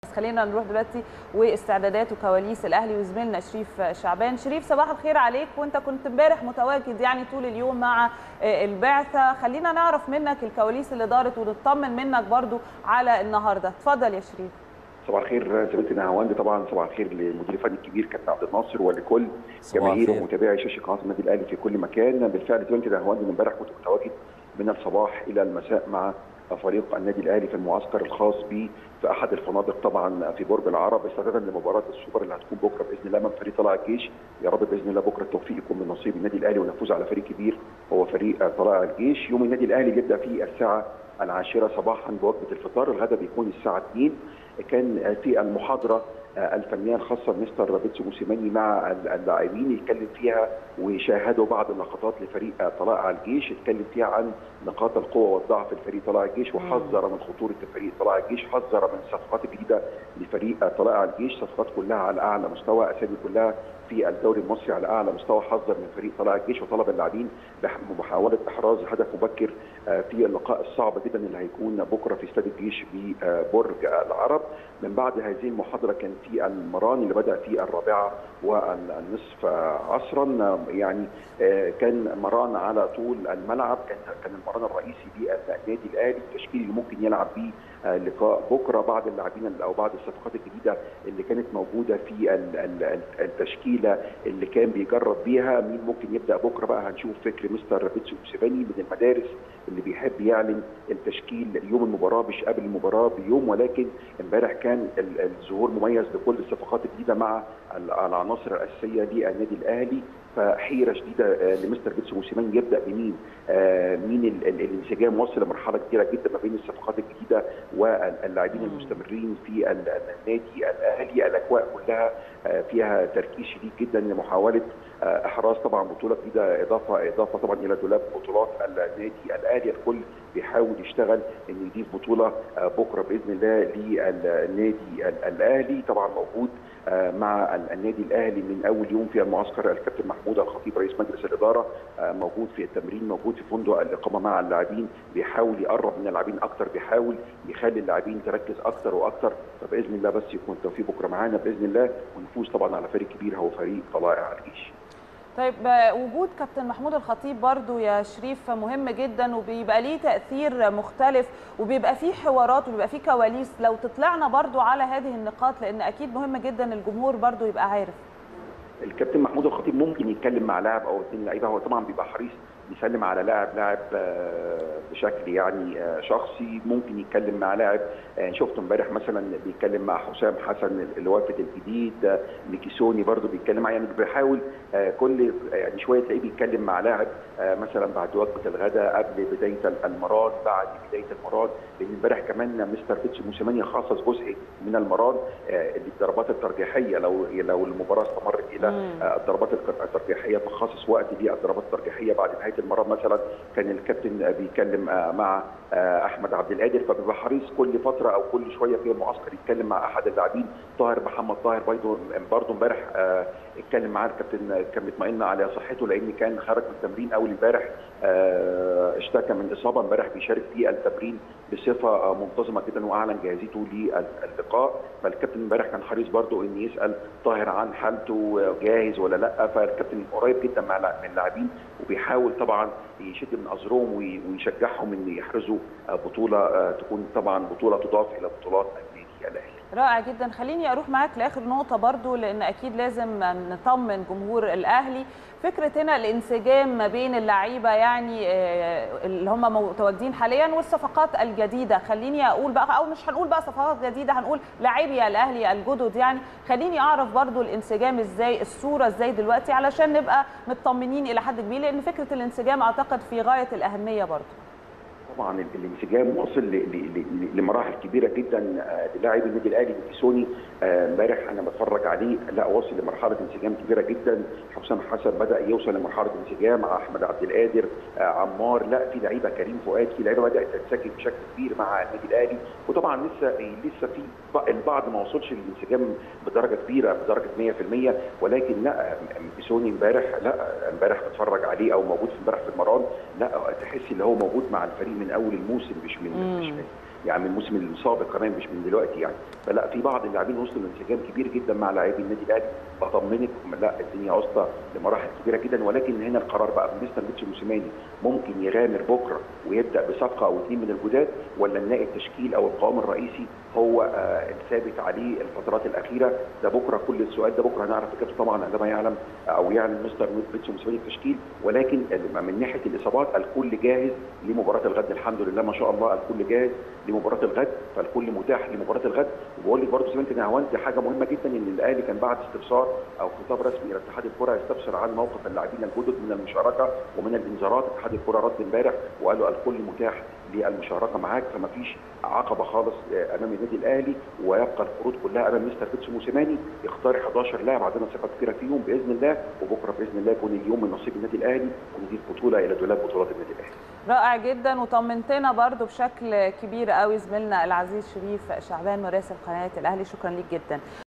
خلينا نروح دلوقتي واستعدادات وكواليس الاهلي وزميلنا شريف شعبان شريف صباح الخير عليك وانت كنت امبارح متواجد يعني طول اليوم مع البعثه خلينا نعرف منك الكواليس اللي دارت ونطمن منك برضو على النهارده اتفضل يا شريف صباح الخير زميلتي نهاوند طبعا صباح الخير لمدير الفني الكبير كابتن عبد الناصر ولكل جماهير ومتابعي شاشه قناه النادي الاهلي في كل مكان بالفعل زميلتي نهاوند امبارح كنت متواجد من الصباح الى المساء مع فريق النادي الاهلي في المعسكر الخاص به في احد الفنادق طبعا في برج العرب استعدادا لمباراه السوبر اللي هتكون بكره باذن الله من فريق طلائع الجيش يا رب باذن الله بكره التوفيق يكون من نصيب النادي الاهلي ونفوز على فريق كبير هو فريق طلائع الجيش يوم النادي الاهلي بيبدا في الساعه العاشره صباحا بوجبه الفطار الغداء بيكون الساعه 2 كان في المحاضره الفنيه الخاصه بمستر بيتسو موسيماني مع اللاعبين يتكلم فيها وشاهدوا بعض اللقطات لفريق طلائع الجيش يتكلم فيها عن نقاط القوه والضعف لفريق طلائع الجيش وحذر من خطوره فريق طلائع الجيش حذر من الصفقات الجديده لفريق طلائع الجيش صفقات كلها على اعلى مستوى اسامي كلها في الدوري المصري على اعلى مستوى حذر من فريق طلائع الجيش وطلب اللاعبين بمحاوله احراز هدف مبكر في اللقاء الصعب جدا اللي هيكون بكره في استاد الجيش ببرج العرب من بعد هذه المحاضره كان في المران اللي بدا في الرابعه والنصف عصرا يعني كان مران على طول الملعب كان كان المران الرئيسي للنادي الاهلي التشكيل اللي ممكن يلعب بيه لقاء بكره بعض اللاعبين او بعض الصفقات الجديده اللي كانت موجوده في التشكيله اللي كان بيجرب بيها مين ممكن يبدا بكره بقى هنشوف فكر مستر بيتسو موسيماني من المدارس اللي بيحب يعلن التشكيل يوم المباراه مش قبل المباراه بيوم ولكن امبارح كان الظهور مميز لكل الصفقات الجديده مع العناصر الاساسيه للنادي الاهلي فحيره شديده لمستر بيتسو موسيماني يبدا بمين؟ آه مين الانسجام وصل لمرحله كبيره جدا ما بين الصفقات الجديده واللاعبين المستمرين في النادي الاهلي الاجواء كلها آه فيها تركيز شديد جدا لمحاوله آه احراز طبعا بطوله جديده اضافه اضافه طبعا الى دولاب بطولات النادي الاهلي الكل بيحاول يشتغل ان يضيف بطوله بكره باذن الله للنادي الاهلي طبعا موجود مع النادي الاهلي من اول يوم في المعسكر الكابتن محمود الخطيب رئيس مجلس الاداره موجود في التمرين موجود في فندق الاقامه مع اللاعبين بيحاول يقرب من اللاعبين اكتر بيحاول يخلي اللاعبين تركز اكتر واكتر فباذن الله بس يكون التوفيق بكره معانا باذن الله ونفوز طبعا على فريق كبير هو فريق طلائع الجيش. طيب وجود كابتن محمود الخطيب برضو يا شريف مهم جدا وبيبقى ليه تاثير مختلف وبيبقى فيه حوارات وبيبقى فيه كواليس لو تطلعنا برضو على هذه النقاط لان اكيد مهم جدا الجمهور برضو يبقى عارف الكابتن محمود الخطيب ممكن يتكلم مع لاعب او اثنين لعيبه هو طبعا بيبقى حريص يسلم على لاعب لاعب بشكل يعني شخصي ممكن يتكلم مع لاعب شفته امبارح مثلا بيتكلم مع حسام حسن اللي وافد الجديد ميكيسوني برضه بيتكلم يعني بيحاول كل يعني شويه تلاقيه بيتكلم مع لاعب مثلا بعد وجبه الغداء قبل بدايه المران بعد بدايه المران لان امبارح كمان مستر بيتسو موسيماني خصص جزء من المران للضربات الترجيحيه لو لو المباراه استمرت الى الضربات الترجيحيه فخصص وقت للضربات الترجيحيه بعد نهايه المران مثلا كان الكابتن بيتكلم مع احمد عبد القادر فبيبقى حريص كل فتره او كل شويه في المعسكر يتكلم مع احد اللاعبين طاهر محمد طاهر برضه برضه امبارح اتكلم معاه الكابتن كان مطمئن على صحته لان كان خرج من التمرين اول امبارح اشتكى من اصابه امبارح بيشارك في التمرين بصفه منتظمه جدا واعلن جاهزيته للقاء فالكابتن امبارح كان حريص برضه ان يسال طاهر عن حالته جاهز ولا لا فالكابتن قريب جدا مع من اللاعبين وبيحاول طبعا يشد من ازرهم ويشجعهم ان يحرزوا بطوله تكون طبعا بطوله تضاف الى بطولات النادي الاهلي رائع جدا خليني اروح معاك لاخر نقطه برضو لان اكيد لازم نطمن جمهور الاهلي فكره هنا الانسجام ما بين اللعيبه يعني اللي هم متواجدين حاليا والصفقات الجديده خليني اقول بقى او مش هنقول بقى صفقات جديده هنقول لاعبي الاهلي الجدد يعني خليني اعرف برضو الانسجام ازاي الصوره ازاي دلوقتي علشان نبقى مطمنين الى حد كبير لان فكره الانسجام اعتقد في غايه الاهميه برضو طبعا الانسجام وصل لمراحل كبيره جدا للاعب النادي الاهلي ميكيسوني امبارح انا بتفرج عليه لا وصل لمرحله انسجام كبيره جدا حسام حسن بدا يوصل لمرحله انسجام مع احمد عبد القادر عمار لا في لعيبه كريم فؤاد في لعيبه بدات تنسجم بشكل كبير مع النادي الاهلي وطبعا لسه لسه في البعض ما وصلش للانسجام بدرجه كبيره بدرجه 100% ولكن لا ميكيسوني امبارح لا امبارح بتفرج عليه او موجود في امبارح في المران لا تحس ان هو موجود مع الفريق من اول الموسم مش من مش من يعني من الموسم السابق كمان مش من دلوقتي يعني فلا في بعض اللاعبين وصلوا لانسجام كبير جدا مع لاعبي النادي الاهلي بطمنك لا الدنيا واصله لمراحل كبيره جدا ولكن هنا القرار بقى من مستر بيتسو موسيماني ممكن يغامر بكره ويبدا بصفقه او اثنين من الجداد ولا نلاقي التشكيل او القوام الرئيسي هو آه الثابت عليه الفترات الاخيره ده بكره كل السؤال ده بكره هنعرف اجابته طبعا عندما يعلم او يعلن مستر بيتسو موسيماني التشكيل ولكن من ناحيه الاصابات الكل جاهز لمباراه الغد الحمد لله ما شاء الله الكل جاهز لمباراه الغد فالكل متاح لمباراه الغد وبقول لك برضه سمعت نهوان دي حاجه مهمه جدا ان الاهلي كان بعد استفسار او خطاب رسمي الى اتحاد الكره يستفسر عن موقف اللاعبين الجدد من المشاركه ومن الانذارات اتحاد الكره رد امبارح وقالوا الكل متاح للمشاركه معاك فما فيش عقبه خالص امام النادي الاهلي ويبقى القروض كلها امام مستر بيتسو موسيماني يختار 11 لاعب عندنا ثقه كبيره فيهم باذن الله وبكره باذن الله يكون اليوم من نصيب النادي الاهلي ونضيف بطوله الى دولاب بطولات النادي الاهلي. رائع جدا وطمنتنا برضو بشكل كبير قوي زميلنا العزيز شريف شعبان مراسل قناه الاهلي شكرا ليك جدا